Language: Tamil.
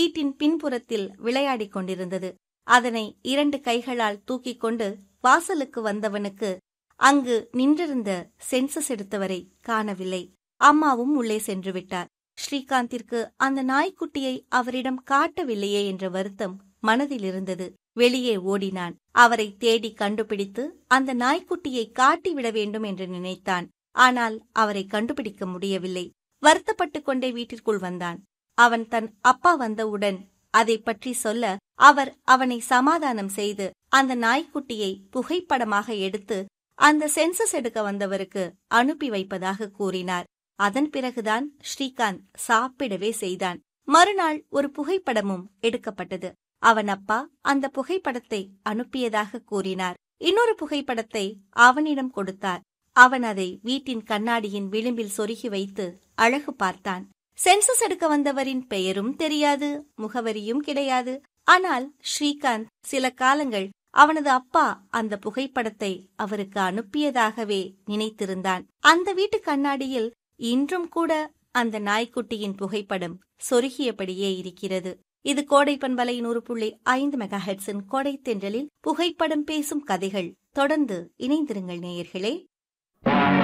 வீட்டின் பின்புறத்தில் விளையாடிக் கொண்டிருந்தது அதனை இரண்டு கைகளால் தூக்கிக் கொண்டு வாசலுக்கு வந்தவனுக்கு அங்கு நின்றிருந்த சென்சஸ் எடுத்தவரை காணவில்லை அம்மாவும் உள்ளே சென்று விட்டார் ஸ்ரீகாந்திற்கு அந்த நாய்க்குட்டியை அவரிடம் காட்டவில்லையே என்ற வருத்தம் மனதில் இருந்தது வெளியே ஓடினான் அவரை தேடி கண்டுபிடித்து அந்த நாய்க்குட்டியை காட்டிவிட வேண்டும் என்று நினைத்தான் ஆனால் அவரை கண்டுபிடிக்க முடியவில்லை வருத்தப்பட்டுக் கொண்டே வீட்டிற்குள் வந்தான் அவன் தன் அப்பா வந்தவுடன் அதை பற்றி சொல்ல அவர் அவனை சமாதானம் செய்து அந்த நாய்க்குட்டியை புகைப்படமாக எடுத்து அந்த சென்சஸ் எடுக்க வந்தவருக்கு அனுப்பி வைப்பதாக கூறினார் அதன் பிறகுதான் ஸ்ரீகாந்த் சாப்பிடவே செய்தான் மறுநாள் ஒரு புகைப்படமும் எடுக்கப்பட்டது அவன் அப்பா அந்த புகைப்படத்தை அனுப்பியதாக கூறினார் இன்னொரு புகைப்படத்தை அவனிடம் கொடுத்தார் அவன் அதை வீட்டின் கண்ணாடியின் விளிம்பில் சொருகி வைத்து அழகு பார்த்தான் சென்சஸ் எடுக்க வந்தவரின் பெயரும் தெரியாது முகவரியும் கிடையாது ஆனால் ஸ்ரீகாந்த் சில காலங்கள் அவனது அப்பா அந்த புகைப்படத்தை அவருக்கு அனுப்பியதாகவே நினைத்திருந்தான் அந்த வீட்டு கண்ணாடியில் இன்றும் கூட அந்த நாய்க்குட்டியின் புகைப்படம் சொருகியபடியே இருக்கிறது இது கோடை பண்பலை நூறு புள்ளி ஐந்து மெகா ஹெட்ஸின் கோடை தென்றலில் புகைப்படம் பேசும் கதைகள் தொடர்ந்து இணைந்திருங்கள் நேயர்களே